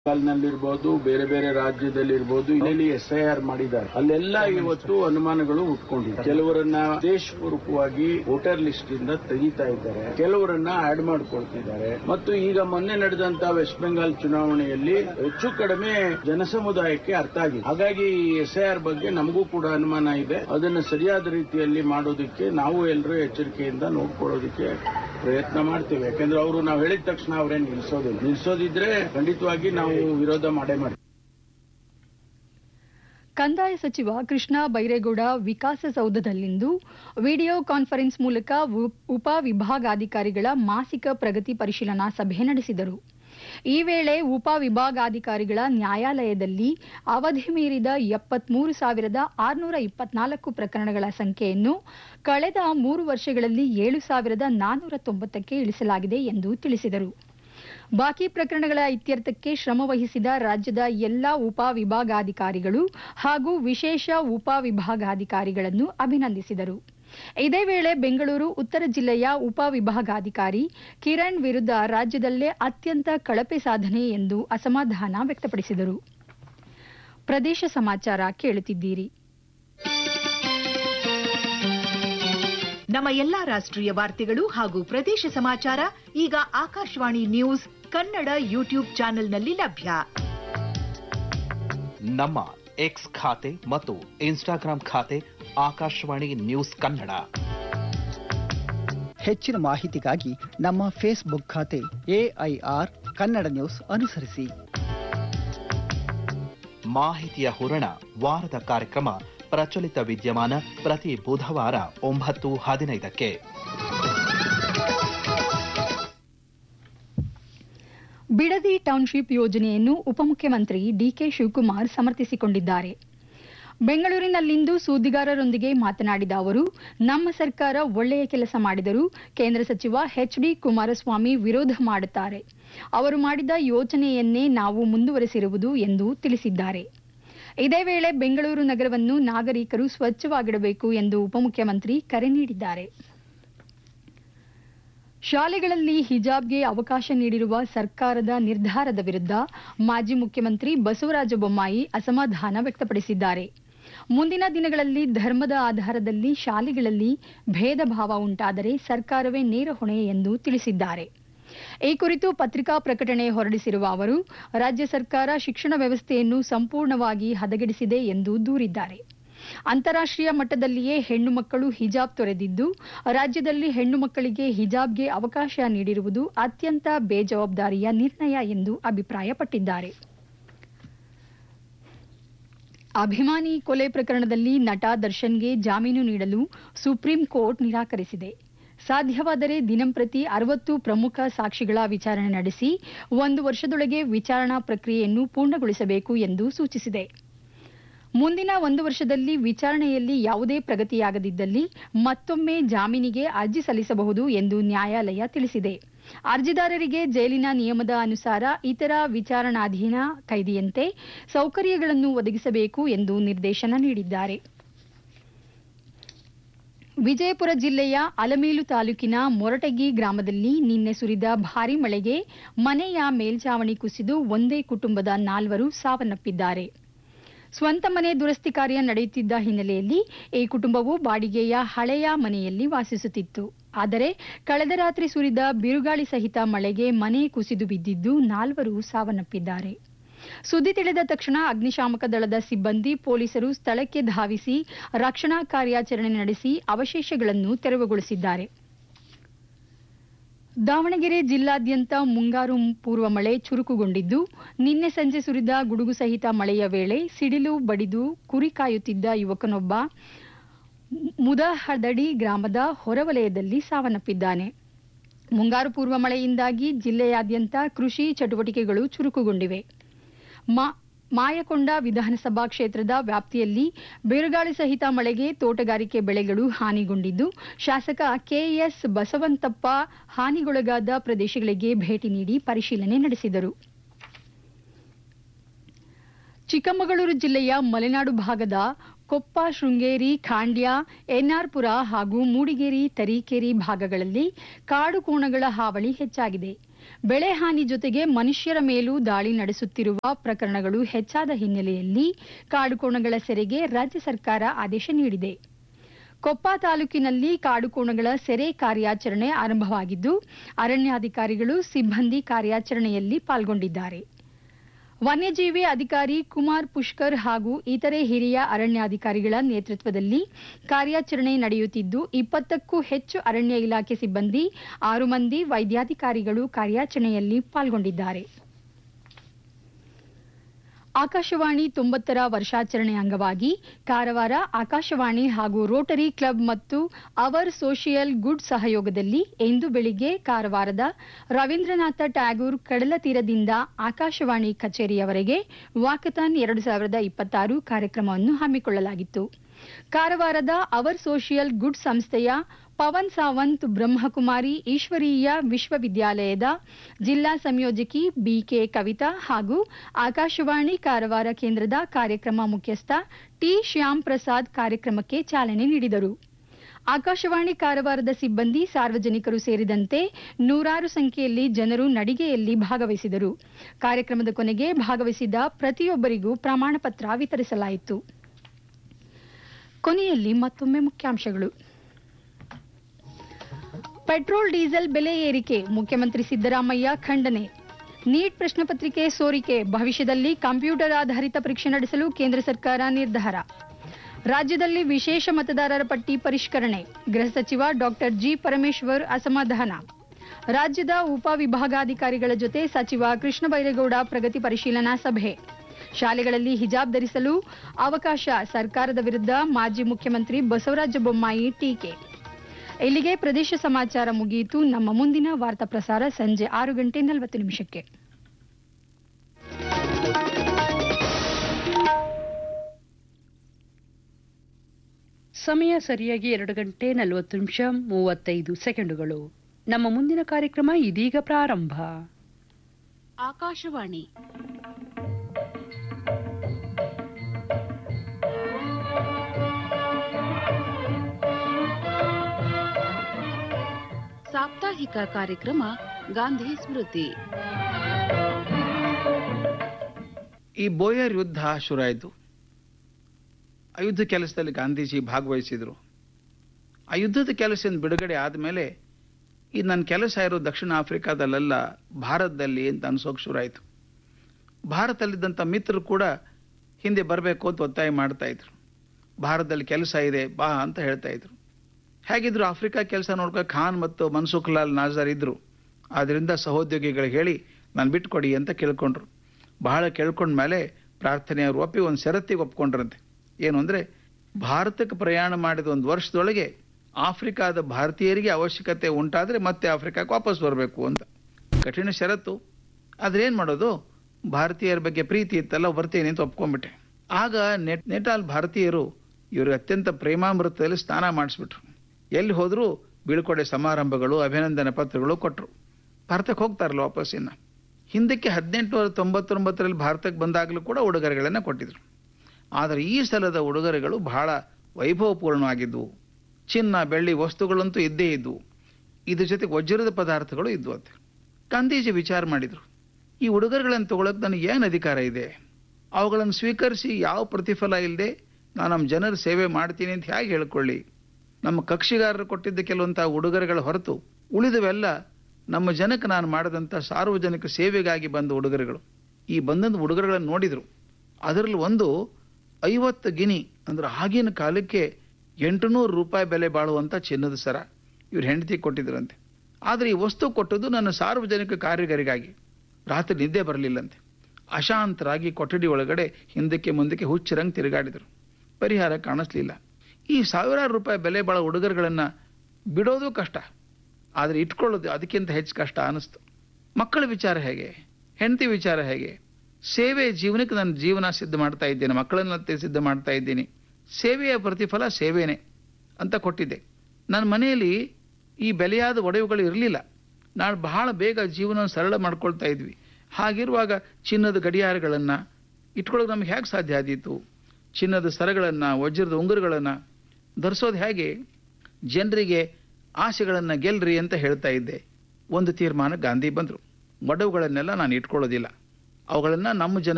ನಲ್ಲಿರ್ಬೋದು ಬೇರೆ ಬೇರೆ ರಾಜ್ಯದಲ್ಲಿರ್ಬೋದು ಇಲ್ಲಿ ಎಸ್ ಐ ಆರ್ ಮಾಡಿದ್ದಾರೆ ಅಲ್ಲೆಲ್ಲ ಇವತ್ತು ಅನುಮಾನಗಳು ಉಟ್ಕೊಂಡಿದೆ ಕೆಲವರನ್ನ ಉದ್ದೇಶಪೂರ್ವಕವಾಗಿ ವೋಟರ್ ಲಿಸ್ಟ್ ಇಂದ ತೆಗಿತಾ ಇದ್ದಾರೆ ಕೆಲವರನ್ನ ಆಡ್ ಮಾಡ್ಕೊಳ್ತಿದ್ದಾರೆ ಮತ್ತು ಈಗ ಮೊನ್ನೆ ನಡೆದಂತ ವೆಸ್ಟ್ ಬೆಂಗಾಲ್ ಚುನಾವಣೆಯಲ್ಲಿ ಹೆಚ್ಚು ಕಡಿಮೆ ಜನಸಮುದಾಯಕ್ಕೆ ಅರ್ಥ ಆಗಿದೆ ಹಾಗಾಗಿ ಎಸ್ ಐ ಆರ್ ಬಗ್ಗೆ ನಮಗೂ ಕೂಡ ಅನುಮಾನ ಇದೆ ಅದನ್ನು ಸರಿಯಾದ ರೀತಿಯಲ್ಲಿ ಮಾಡೋದಕ್ಕೆ ನಾವು ಎಲ್ಲರೂ ಎಚ್ಚರಿಕೆಯಿಂದ ನೋಡ್ಕೊಳ್ಳೋದಕ್ಕೆ ಪ್ರಯತ್ನ ಮಾಡ್ತೇವೆ ಯಾಕಂದ್ರೆ ಅವರು ನಾವು ಹೇಳಿದ ತಕ್ಷಣ ಅವ್ರೇನು ನಿಲ್ಸೋದಿಲ್ಲ ನಿಲ್ಸೋದಿದ್ರೆ ಖಂಡಿತವಾಗಿ ನಾವು ವಿರೋಧ ಮಾಡೇ ಮಾಡ್ತೀವಿ ಕಂದಾಯ ಸಚಿವ ಕೃಷ್ಣ ಬೈರೇಗೌಡ ವಿಕಾಸಸೌಧದಲ್ಲಿಂದು ವಿಡಿಯೋ ಕಾನ್ಫರೆನ್ಸ್ ಮೂಲಕ ಉ- ಉಪ ವಿಭಾಗಾಧಿಕಾರಿಗಳ ಮಾಸಿಕ ಪ್ರಗತಿ ಪರಿಶೀಲನಾ ಸಭೆ ನಡೆಸಿದರು ಈ ವೇಳೆ ಉಪ ವಿಭಾಗಾಧಿಕಾರಿಗಳ ನ್ಯಾಯಾಲಯದಲ್ಲಿ ಅವಧಿ ಮೀರಿದ ಎಪ್ಪತ್ಮೂರು ಸಾವಿರದ ಆರುನೂರ ಇಪ್ಪತ್ನಾಲ್ಕು ಪ್ರಕರಣಗಳ ಸಂಖ್ಯೆಯನ್ನು ಕಳೆದ ಮೂರು ವರ್ಷಗಳಲ್ಲಿ ಏಳು ಸಾವಿರದ ನಾನ್ನೂರ ತೊಂಬತ್ತಕ್ಕೆ ಇಳಿಸಲಾಗಿದೆ ಎಂದು ತಿಳಿಸಿದರು ಬಾಕಿ ಪ್ರಕರಣಗಳ ಇತ್ಯರ್ಥಕ್ಕೆ ಶ್ರಮ ವಹಿಸಿದ ರಾಜ್ಯದ ಎಲ್ಲಾ ಉಪ ವಿಭಾಗಾಧಿಕಾರಿಗಳು ಹಾಗೂ ವಿಶೇಷ ಉಪ ವಿಭಾಗಾಧಿಕಾರಿಗಳನ್ನು ಅಭಿನಂದಿಸಿದರು ಇದೇ ವೇಳೆ ಬೆಂಗಳೂರು ಉತ್ತರ ಜಿಲ್ಲೆಯ ಉಪ ವಿಭಾಗಾಧಿಕಾರಿ ಕಿರಣ್ ವಿರುದ್ಧ ರಾಜ್ಯದಲ್ಲೇ ಅತ್ಯಂತ ಕಳಪೆ ಸಾಧನೆ ಎಂದು ಅಸಮಾಧಾನ ವ್ಯಕ್ತಪಡಿಸಿದರು ಪ್ರದೇಶ ಸಮಾಚಾರ ಕೇಳುತ್ತಿದ್ದೀರಿ ನಮ್ಮ ಎಲ್ಲಾ ರಾಷ್ಟ್ರೀಯ ವಾರ್ತೆಗಳು ಹಾಗೂ ಪ್ರದೇಶ ಸಮಾಚಾರ ಈಗ ಆಕಾಶವಾಣಿ ನ್ಯೂಸ್ ಕನ್ನಡ ಯೂಟ್ಯೂಬ್ ಚಾನೆಲ್ನಲ್ಲಿ ಲಭ್ಯ ನಮ್ಮ ಎಕ್ಸ್ ಖಾತೆ ಮತ್ತು ಇನ್ಸ್ಟಾಗ್ರಾಂ ಖಾತೆ ಆಕಾಶವಾಣಿ ನ್ಯೂಸ್ ಕನ್ನಡ ಹೆಚ್ಚಿನ ಮಾಹಿತಿಗಾಗಿ ನಮ್ಮ ಫೇಸ್ಬುಕ್ ಖಾತೆ ಎಐಆರ್ ಕನ್ನಡ ನ್ಯೂಸ್ ಅನುಸರಿಸಿ ಮಾಹಿತಿಯ ಹೂರಣ ವಾರದ ಕಾರ್ಯಕ್ರಮ ಪ್ರಚಲಿತ ವಿದ್ಯಮಾನ ಪ್ರತಿ ಬುಧವಾರ ಒಂಬತ್ತು ಹದಿನೈದಕ್ಕೆ ಬಿಡದಿ ಟೌನ್ಶಿಪ್ ಯೋಜನೆಯನ್ನು ಉಪಮುಖ್ಯಮಂತ್ರಿ ಡಿಕೆ ಶಿವಕುಮಾರ್ ಸಮರ್ಥಿಸಿಕೊಂಡಿದ್ದಾರೆ ಬೆಂಗಳೂರಿನಲ್ಲಿಂದು ಸುದ್ದಿಗಾರರೊಂದಿಗೆ ಮಾತನಾಡಿದ ಅವರು ನಮ್ಮ ಸರ್ಕಾರ ಒಳ್ಳೆಯ ಕೆಲಸ ಮಾಡಿದರೂ ಕೇಂದ್ರ ಸಚಿವ ಎಚ್ ಡಿ ಕುಮಾರಸ್ವಾಮಿ ವಿರೋಧ ಮಾಡುತ್ತಾರೆ ಅವರು ಮಾಡಿದ ಯೋಜನೆಯನ್ನೇ ನಾವು ಮುಂದುವರೆಸಿರುವುದು ಎಂದು ತಿಳಿಸಿದ್ದಾರೆ ಇದೇ ವೇಳೆ ಬೆಂಗಳೂರು ನಗರವನ್ನು ನಾಗರಿಕರು ಸ್ವಚ್ಛವಾಗಿಡಬೇಕು ಎಂದು ಉಪಮುಖ್ಯಮಂತ್ರಿ ಕರೆ ನೀಡಿದ್ದಾರೆ ಶಾಲೆಗಳಲ್ಲಿ ಹಿಜಾಬ್ಗೆ ಅವಕಾಶ ನೀಡಿರುವ ಸರ್ಕಾರದ ನಿರ್ಧಾರದ ವಿರುದ್ಧ ಮಾಜಿ ಮುಖ್ಯಮಂತ್ರಿ ಬಸವರಾಜ ಬೊಮ್ಮಾಯಿ ಅಸಮಾಧಾನ ವ್ಯಕ್ತಪಡಿಸಿದ್ದಾರೆ ಮುಂದಿನ ದಿನಗಳಲ್ಲಿ ಧರ್ಮದ ಆಧಾರದಲ್ಲಿ ಶಾಲೆಗಳಲ್ಲಿ ಭೇದ ಭಾವ ಉಂಟಾದರೆ ಸರ್ಕಾರವೇ ನೇರ ಹೊಣೆ ಎಂದು ತಿಳಿಸಿದ್ದಾರೆ ಈ ಕುರಿತು ಪತ್ರಿಕಾ ಪ್ರಕಟಣೆ ಹೊರಡಿಸಿರುವ ಅವರು ರಾಜ್ಯ ಸರ್ಕಾರ ಶಿಕ್ಷಣ ವ್ಯವಸ್ಥೆಯನ್ನು ಸಂಪೂರ್ಣವಾಗಿ ಹದಗೆಡಿಸಿದೆ ಎಂದು ದೂರಿದ್ದಾರೆ ಅಂತಾರಾಷ್ಟ್ರೀಯ ಮಟ್ಟದಲ್ಲಿಯೇ ಹೆಣ್ಣು ಮಕ್ಕಳು ಹಿಜಾಬ್ ತೊರೆದಿದ್ದು ರಾಜ್ಯದಲ್ಲಿ ಹೆಣ್ಣು ಮಕ್ಕಳಿಗೆ ಹಿಜಾಬ್ಗೆ ಅವಕಾಶ ನೀಡಿರುವುದು ಅತ್ಯಂತ ಬೇಜವಾಬ್ದಾರಿಯ ನಿರ್ಣಯ ಎಂದು ಅಭಿಪ್ರಾಯಪಟ್ಟಿದ್ದಾರೆ ಅಭಿಮಾನಿ ಕೊಲೆ ಪ್ರಕರಣದಲ್ಲಿ ನಟ ದರ್ಶನ್ಗೆ ಜಾಮೀನು ನೀಡಲು ಸುಪ್ರೀಂ ಕೋರ್ಟ್ ನಿರಾಕರಿಸಿದೆ ಸಾಧ್ಯವಾದರೆ ದಿನಂಪ್ರತಿ ಅರವತ್ತು ಪ್ರಮುಖ ಸಾಕ್ಷಿಗಳ ವಿಚಾರಣೆ ನಡೆಸಿ ಒಂದು ವರ್ಷದೊಳಗೆ ವಿಚಾರಣಾ ಪ್ರಕ್ರಿಯೆಯನ್ನು ಪೂರ್ಣಗೊಳಿಸಬೇಕು ಎಂದು ಸೂಚಿಸಿದೆ ಮುಂದಿನ ಒಂದು ವರ್ಷದಲ್ಲಿ ವಿಚಾರಣೆಯಲ್ಲಿ ಯಾವುದೇ ಪ್ರಗತಿಯಾಗದಿದ್ದಲ್ಲಿ ಮತ್ತೊಮ್ಮೆ ಜಾಮೀನಿಗೆ ಅರ್ಜಿ ಸಲ್ಲಿಸಬಹುದು ಎಂದು ನ್ಯಾಯಾಲಯ ತಿಳಿಸಿದೆ ಅರ್ಜಿದಾರರಿಗೆ ಜೈಲಿನ ನಿಯಮದ ಅನುಸಾರ ಇತರ ವಿಚಾರಣಾಧೀನ ಕೈದಿಯಂತೆ ಸೌಕರ್ಯಗಳನ್ನು ಒದಗಿಸಬೇಕು ಎಂದು ನಿರ್ದೇಶನ ನೀಡಿದ್ದಾರೆ ವಿಜಯಪುರ ಜಿಲ್ಲೆಯ ಅಲಮೇಲು ತಾಲೂಕಿನ ಮೊರಟಗಿ ಗ್ರಾಮದಲ್ಲಿ ನಿನ್ನೆ ಸುರಿದ ಭಾರೀ ಮಳೆಗೆ ಮನೆಯ ಮೇಲ್ಛಾವಣಿ ಕುಸಿದು ಒಂದೇ ಕುಟುಂಬದ ನಾಲ್ವರು ಸಾವನ್ನಪ್ಪಿದ್ದಾರೆ ಸ್ವಂತ ಮನೆ ದುರಸ್ತಿ ಕಾರ್ಯ ನಡೆಯುತ್ತಿದ್ದ ಹಿನ್ನೆಲೆಯಲ್ಲಿ ಈ ಕುಟುಂಬವು ಬಾಡಿಗೆಯ ಹಳೆಯ ಮನೆಯಲ್ಲಿ ವಾಸಿಸುತ್ತಿತ್ತು ಆದರೆ ಕಳೆದ ರಾತ್ರಿ ಸುರಿದ ಬಿರುಗಾಳಿ ಸಹಿತ ಮಳೆಗೆ ಮನೆ ಕುಸಿದು ಬಿದ್ದಿದ್ದು ನಾಲ್ವರು ಸಾವನ್ನಪ್ಪಿದ್ದಾರೆ ಸುದ್ದಿ ತಿಳಿದ ತಕ್ಷಣ ಅಗ್ನಿಶಾಮಕ ದಳದ ಸಿಬ್ಬಂದಿ ಪೊಲೀಸರು ಸ್ಥಳಕ್ಕೆ ಧಾವಿಸಿ ರಕ್ಷಣಾ ಕಾರ್ಯಾಚರಣೆ ನಡೆಸಿ ಅವಶೇಷಗಳನ್ನು ತೆರವುಗೊಳಿಸಿದ್ದಾರೆ ದಾವಣಗೆರೆ ಜಿಲ್ಲಾದ್ಯಂತ ಮುಂಗಾರು ಪೂರ್ವ ಮಳೆ ಚುರುಕುಗೊಂಡಿದ್ದು ನಿನ್ನೆ ಸಂಜೆ ಸುರಿದ ಗುಡುಗು ಸಹಿತ ಮಳೆಯ ವೇಳೆ ಸಿಡಿಲು ಬಡಿದು ಕುರಿ ಕಾಯುತ್ತಿದ್ದ ಯುವಕನೊಬ್ಬ ಮುದಹದಡಿ ಗ್ರಾಮದ ಹೊರವಲಯದಲ್ಲಿ ಸಾವನ್ನಪ್ಪಿದ್ದಾನೆ ಮುಂಗಾರು ಪೂರ್ವ ಮಳೆಯಿಂದಾಗಿ ಜಿಲ್ಲೆಯಾದ್ಯಂತ ಕೃಷಿ ಚಟುವಟಿಕೆಗಳು ಚುರುಕುಗೊಂಡಿವೆ ಮಾ- ಮಾಯಕೊಂಡ ವಿಧಾನಸಭಾ ಕ್ಷೇತ್ರದ ವ್ಯಾಪ್ತಿಯಲ್ಲಿ ಬಿರುಗಾಳಿ ಸಹಿತ ಮಳೆಗೆ ತೋಟಗಾರಿಕೆ ಬೆಳೆಗಳು ಹಾನಿಗೊಂಡಿದ್ದು ಶಾಸಕ ಕೆಎಸ್ ಬಸವಂತಪ್ಪ ಹಾನಿಗೊಳಗಾದ ಪ್ರದೇಶಗಳಿಗೆ ಭೇಟಿ ನೀಡಿ ಪರಿಶೀಲನೆ ನಡೆಸಿದರು ಚಿಕ್ಕಮಗಳೂರು ಜಿಲ್ಲೆಯ ಮಲೆನಾಡು ಭಾಗದ ಕೊಪ್ಪ ಶೃಂಗೇರಿ ಖಾಂಡ್ಯ ಎನ್ಆರ್ಪುರ ಹಾಗೂ ಮೂಡಿಗೇರಿ ತರೀಕೆರೆ ಭಾಗಗಳಲ್ಲಿ ಕಾಡು ಕೋಣಗಳ ಹಾವಳಿ ಹೆಚ್ಚಾಗಿದೆ ಬೆಳೆ ಹಾನಿ ಜೊತೆಗೆ ಮನುಷ್ಯರ ಮೇಲೂ ದಾಳಿ ನಡೆಸುತ್ತಿರುವ ಪ್ರಕರಣಗಳು ಹೆಚ್ಚಾದ ಹಿನ್ನೆಲೆಯಲ್ಲಿ ಕಾಡುಕೋಣಗಳ ಸೆರೆಗೆ ರಾಜ್ಯ ಸರ್ಕಾರ ಆದೇಶ ನೀಡಿದೆ ಕೊಪ್ಪ ತಾಲೂಕಿನಲ್ಲಿ ಕಾಡುಕೋಣಗಳ ಸೆರೆ ಕಾರ್ಯಾಚರಣೆ ಆರಂಭವಾಗಿದ್ದು ಅರಣ್ಯಾಧಿಕಾರಿಗಳು ಸಿಬ್ಬಂದಿ ಕಾರ್ಯಾಚರಣೆಯಲ್ಲಿ ಪಾಲ್ಗೊಂಡಿದ್ದಾರೆ ವನ್ಯಜೀವಿ ಅಧಿಕಾರಿ ಕುಮಾರ್ ಪುಷ್ಕರ್ ಹಾಗೂ ಇತರೆ ಹಿರಿಯ ಅರಣ್ಯಾಧಿಕಾರಿಗಳ ನೇತೃತ್ವದಲ್ಲಿ ಕಾರ್ಯಾಚರಣೆ ನಡೆಯುತ್ತಿದ್ದು ಇಪ್ಪತ್ತಕ್ಕೂ ಹೆಚ್ಚು ಅರಣ್ಯ ಇಲಾಖೆ ಸಿಬ್ಬಂದಿ ಆರು ಮಂದಿ ವೈದ್ಯಾಧಿಕಾರಿಗಳು ಕಾರ್ಯಾಚರಣೆಯಲ್ಲಿ ಪಾಲ್ಗೊಂಡಿದ್ದಾರೆ ಆಕಾಶವಾಣಿ ತೊಂಬತ್ತರ ವರ್ಷಾಚರಣೆ ಅಂಗವಾಗಿ ಕಾರವಾರ ಆಕಾಶವಾಣಿ ಹಾಗೂ ರೋಟರಿ ಕ್ಲಬ್ ಮತ್ತು ಅವರ್ ಸೋಷಿಯಲ್ ಗುಡ್ ಸಹಯೋಗದಲ್ಲಿ ಇಂದು ಬೆಳಿಗ್ಗೆ ಕಾರವಾರದ ರವೀಂದ್ರನಾಥ ಟ್ಯಾಗೂರ್ ಕಡಲ ತೀರದಿಂದ ಆಕಾಶವಾಣಿ ಕಚೇರಿಯವರೆಗೆ ವಾಕಥಾನ್ ಎರಡು ಸಾವಿರದ ಇಪ್ಪತ್ತಾರು ಕಾರ್ಯಕ್ರಮವನ್ನು ಹಮ್ಮಿಕೊಳ್ಳಲಾಗಿತ್ತು ಕಾರವಾರದ ಅವರ್ ಸೋಷಿಯಲ್ ಗುಡ್ ಸಂಸ್ಥೆಯ ಪವನ್ ಸಾವಂತ್ ಬ್ರಹ್ಮಕುಮಾರಿ ಈಶ್ವರೀಯ ವಿಶ್ವವಿದ್ಯಾಲಯದ ಜಿಲ್ಲಾ ಸಂಯೋಜಕಿ ಬಿಕೆ ಕವಿತಾ ಹಾಗೂ ಆಕಾಶವಾಣಿ ಕಾರವಾರ ಕೇಂದ್ರದ ಕಾರ್ಯಕ್ರಮ ಮುಖ್ಯಸ್ಥ ಟಿ ಶ್ಯಾಮ್ ಪ್ರಸಾದ್ ಕಾರ್ಯಕ್ರಮಕ್ಕೆ ಚಾಲನೆ ನೀಡಿದರು ಆಕಾಶವಾಣಿ ಕಾರವಾರದ ಸಿಬ್ಬಂದಿ ಸಾರ್ವಜನಿಕರು ಸೇರಿದಂತೆ ನೂರಾರು ಸಂಖ್ಯೆಯಲ್ಲಿ ಜನರು ನಡಿಗೆಯಲ್ಲಿ ಭಾಗವಹಿಸಿದರು ಕಾರ್ಯಕ್ರಮದ ಕೊನೆಗೆ ಭಾಗವಹಿಸಿದ ಪ್ರತಿಯೊಬ್ಬರಿಗೂ ಪ್ರಮಾಣ ಪತ್ರ ವಿತರಿಸಲಾಯಿತು ಕೊನೆಯಲ್ಲಿ ಮತ್ತೊಮ್ಮೆ ಮುಖ್ಯಾಂಶಗಳು ಪೆಟ್ರೋಲ್ ಡೀಸೆಲ್ ಬೆಲೆ ಏರಿಕೆ ಮುಖ್ಯಮಂತ್ರಿ ಸಿದ್ದರಾಮಯ್ಯ ಖಂಡನೆ ನೀಟ್ ಪ್ರಶ್ನೆ ಪತ್ರಿಕೆ ಸೋರಿಕೆ ಭವಿಷ್ಯದಲ್ಲಿ ಕಂಪ್ಯೂಟರ್ ಆಧಾರಿತ ಪರೀಕ್ಷೆ ನಡೆಸಲು ಕೇಂದ್ರ ಸರ್ಕಾರ ನಿರ್ಧಾರ ರಾಜ್ಯದಲ್ಲಿ ವಿಶೇಷ ಮತದಾರರ ಪಟ್ಟಿ ಪರಿಷ್ಕರಣೆ ಗೃಹ ಸಚಿವ ಡಾಕ್ಟರ್ ಜಿ ಪರಮೇಶ್ವರ್ ಅಸಮಾಧಾನ ರಾಜ್ಯದ ಉಪ ವಿಭಾಗಾಧಿಕಾರಿಗಳ ಜೊತೆ ಸಚಿವ ಕೃಷ್ಣ ಬೈರೇಗೌಡ ಪ್ರಗತಿ ಪರಿಶೀಲನಾ ಸಭೆ ಶಾಲೆಗಳಲ್ಲಿ ಹಿಜಾಬ್ ಧರಿಸಲು ಅವಕಾಶ ಸರ್ಕಾರದ ವಿರುದ್ಧ ಮಾಜಿ ಮುಖ್ಯಮಂತ್ರಿ ಬಸವರಾಜ ಬೊಮ್ಮಾಯಿ ಟೀಕೆ ಇಲ್ಲಿಗೆ ಪ್ರದೇಶ ಸಮಾಚಾರ ಮುಗಿಯಿತು ನಮ್ಮ ಮುಂದಿನ ವಾರ್ತಾ ಪ್ರಸಾರ ಸಂಜೆ ಆರು ಗಂಟೆ ನಲವತ್ತು ನಿಮಿಷಕ್ಕೆ ಸಮಯ ಸರಿಯಾಗಿ ಎರಡು ಗಂಟೆ ನಲವತ್ತು ನಿಮಿಷ ಮೂವತ್ತೈದು ಸೆಕೆಂಡುಗಳು ನಮ್ಮ ಮುಂದಿನ ಕಾರ್ಯಕ್ರಮ ಇದೀಗ ಪ್ರಾರಂಭ ಆಕಾಶವಾಣಿ ಸಾಪ್ತಾಹಿಕ ಕಾರ್ಯಕ್ರಮ ಗಾಂಧಿ ಸ್ಮೃತಿ ಈ ಬೋಯರ್ ಯುದ್ಧ ಶುರುವಾಯಿತು ಆ ಯುದ್ಧ ಕೆಲಸದಲ್ಲಿ ಗಾಂಧೀಜಿ ಭಾಗವಹಿಸಿದರು ಆ ಯುದ್ಧದ ಕೆಲಸದಿಂದ ಬಿಡುಗಡೆ ಆದಮೇಲೆ ಇದು ನನ್ನ ಕೆಲಸ ಇರೋ ದಕ್ಷಿಣ ಆಫ್ರಿಕಾದಲ್ಲೆಲ್ಲ ಭಾರತದಲ್ಲಿ ಅಂತ ಅನ್ಸೋಕೆ ಶುರುವಾಯಿತು ಭಾರತದಲ್ಲಿದ್ದಂಥ ಮಿತ್ರರು ಕೂಡ ಹಿಂದೆ ಬರಬೇಕು ಅಂತ ಒತ್ತಾಯ ಮಾಡ್ತಾ ಇದ್ರು ಭಾರತದಲ್ಲಿ ಕೆಲಸ ಇದೆ ಬಾ ಅಂತ ಹೇಳ್ತಾ ಇದ್ರು ಹೇಗಿದ್ರು ಆಫ್ರಿಕಾ ಕೆಲಸ ನೋಡ್ಕೊ ಖಾನ್ ಮತ್ತು ಮನ್ಸುಖ್ ಲಾಲ್ ನಾಜರ್ ಇದ್ರು ಆದ್ರಿಂದ ಸಹೋದ್ಯೋಗಿಗಳಿಗೆ ಹೇಳಿ ನಾನು ಬಿಟ್ಕೊಡಿ ಅಂತ ಕೇಳ್ಕೊಂಡ್ರು ಬಹಳ ಕೇಳ್ಕೊಂಡ ಮೇಲೆ ಪ್ರಾರ್ಥನೆಯವರು ಒಪ್ಪಿ ಒಂದು ಷರತ್ತಿಗೆ ಒಪ್ಕೊಂಡ್ರಂತೆ ಏನು ಅಂದರೆ ಭಾರತಕ್ಕೆ ಪ್ರಯಾಣ ಮಾಡಿದ ಒಂದು ವರ್ಷದೊಳಗೆ ಆಫ್ರಿಕಾದ ಭಾರತೀಯರಿಗೆ ಅವಶ್ಯಕತೆ ಉಂಟಾದರೆ ಮತ್ತೆ ಆಫ್ರಿಕಾಕ್ಕೆ ವಾಪಸ್ ಬರಬೇಕು ಅಂತ ಕಠಿಣ ಷರತ್ತು ಆದ್ರೆ ಏನು ಮಾಡೋದು ಭಾರತೀಯರ ಬಗ್ಗೆ ಪ್ರೀತಿ ಇತ್ತಲ್ಲ ಬರ್ತೀನಿ ಅಂತ ಒಪ್ಕೊಂಡ್ಬಿಟ್ಟೆ ಆಗ ನೆಟ್ ನೆಟಾಲ್ ಭಾರತೀಯರು ಇವ್ರಿಗೆ ಅತ್ಯಂತ ಪ್ರೇಮಾಮೃತದಲ್ಲಿ ಸ್ನಾನ ಮಾಡಿಸ್ಬಿಟ್ರು ಎಲ್ಲಿ ಹೋದರೂ ಬೀಳ್ಕೊಡೆ ಸಮಾರಂಭಗಳು ಅಭಿನಂದನೆ ಪತ್ರಗಳು ಕೊಟ್ಟರು ಭಾರತಕ್ಕೆ ಹೋಗ್ತಾರಲ್ಲ ವಾಪಸ್ ಇನ್ನು ಹಿಂದಕ್ಕೆ ಹದಿನೆಂಟುನೂರ ತೊಂಬತ್ತೊಂಬತ್ತರಲ್ಲಿ ಭಾರತಕ್ಕೆ ಬಂದಾಗಲೂ ಕೂಡ ಉಡುಗೊರೆಗಳನ್ನು ಕೊಟ್ಟಿದ್ರು ಆದರೆ ಈ ಸಲದ ಉಡುಗೊರೆಗಳು ಬಹಳ ವೈಭವಪೂರ್ಣವಾಗಿದ್ದವು ಚಿನ್ನ ಬೆಳ್ಳಿ ವಸ್ತುಗಳಂತೂ ಇದ್ದೇ ಇದ್ದವು ಇದ್ರ ಜೊತೆಗೆ ವಜ್ರದ ಪದಾರ್ಥಗಳು ಇದ್ವು ಅಂತ ಗಾಂಧೀಜಿ ವಿಚಾರ ಮಾಡಿದರು ಈ ಉಡುಗೊರೆಗಳನ್ನು ತಗೊಳಕ್ಕೆ ನನಗೆ ಏನು ಅಧಿಕಾರ ಇದೆ ಅವುಗಳನ್ನು ಸ್ವೀಕರಿಸಿ ಯಾವ ಪ್ರತಿಫಲ ಇಲ್ಲದೆ ನಾನು ನಮ್ಮ ಜನರ ಸೇವೆ ಮಾಡ್ತೀನಿ ಅಂತ ಹೇಗೆ ಹೇಳ್ಕೊಳ್ಳಿ ನಮ್ಮ ಕಕ್ಷಿಗಾರರು ಕೊಟ್ಟಿದ್ದ ಕೆಲವಂಥ ಉಡುಗೊರೆಗಳ ಹೊರತು ಉಳಿದವೆಲ್ಲ ನಮ್ಮ ಜನಕ್ಕೆ ನಾನು ಮಾಡಿದಂಥ ಸಾರ್ವಜನಿಕ ಸೇವೆಗಾಗಿ ಬಂದ ಉಡುಗೊರೆಗಳು ಈ ಬಂದಂಥ ಉಡುಗೊರೆಗಳನ್ನು ನೋಡಿದರು ಅದರಲ್ಲಿ ಒಂದು ಐವತ್ತು ಗಿನಿ ಅಂದ್ರೆ ಆಗಿನ ಕಾಲಕ್ಕೆ ಎಂಟುನೂರು ರೂಪಾಯಿ ಬೆಲೆ ಬಾಳುವಂಥ ಚಿನ್ನದ ಸರ ಇವ್ರು ಹೆಂಡತಿ ಕೊಟ್ಟಿದ್ರಂತೆ ಆದರೆ ಈ ವಸ್ತು ಕೊಟ್ಟದ್ದು ನನ್ನ ಸಾರ್ವಜನಿಕ ಕಾರ್ಯಗಾರಿಗಾಗಿ ರಾತ್ರಿ ನಿದ್ದೆ ಬರಲಿಲ್ಲಂತೆ ಅಶಾಂತರಾಗಿ ಕೊಠಡಿ ಒಳಗಡೆ ಹಿಂದಕ್ಕೆ ಮುಂದಕ್ಕೆ ಹುಚ್ಚರಂಗೆ ತಿರುಗಾಡಿದರು ಪರಿಹಾರ ಕಾಣಿಸ್ಲಿಲ್ಲ ಈ ಸಾವಿರಾರು ರೂಪಾಯಿ ಬೆಲೆ ಬಾಳೋ ಉಡುಗೊರೆಗಳನ್ನು ಬಿಡೋದು ಕಷ್ಟ ಆದರೆ ಇಟ್ಕೊಳ್ಳೋದು ಅದಕ್ಕಿಂತ ಹೆಚ್ಚು ಕಷ್ಟ ಅನಿಸ್ತು ಮಕ್ಕಳ ವಿಚಾರ ಹೇಗೆ ಹೆಂಡತಿ ವಿಚಾರ ಹೇಗೆ ಸೇವೆ ಜೀವನಕ್ಕೆ ನನ್ನ ಜೀವನ ಸಿದ್ಧ ಮಾಡ್ತಾ ಇದ್ದೇನೆ ಮಕ್ಕಳನ್ನ ಸಿದ್ಧ ಮಾಡ್ತಾ ಇದ್ದೀನಿ ಸೇವೆಯ ಪ್ರತಿಫಲ ಸೇವೆನೇ ಅಂತ ಕೊಟ್ಟಿದ್ದೆ ನನ್ನ ಮನೆಯಲ್ಲಿ ಈ ಬೆಲೆಯಾದ ಒಡವೆಗಳು ಇರಲಿಲ್ಲ ನಾನು ಬಹಳ ಬೇಗ ಜೀವನ ಸರಳ ಮಾಡ್ಕೊಳ್ತಾ ಇದ್ವಿ ಹಾಗಿರುವಾಗ ಚಿನ್ನದ ಗಡಿಯಾರಗಳನ್ನು ಇಟ್ಕೊಳ್ಳೋಕೆ ನಮ್ಗೆ ಹೇಗೆ ಸಾಧ್ಯ ಆದೀತು ಚಿನ್ನದ ಸರಗಳನ್ನು ವಜ್ರದ ಉಂಗುರಗಳನ್ನು ಧರಿಸೋದು ಹೇಗೆ ಜನರಿಗೆ ಆಸೆಗಳನ್ನು ಗೆಲ್ರಿ ಅಂತ ಹೇಳ್ತಾ ಇದ್ದೆ ಒಂದು ತೀರ್ಮಾನ ಗಾಂಧಿ ಬಂದರು ಮೊಡವುಗಳನ್ನೆಲ್ಲ ನಾನು ಇಟ್ಕೊಳ್ಳೋದಿಲ್ಲ ಅವುಗಳನ್ನು ನಮ್ಮ ಜನ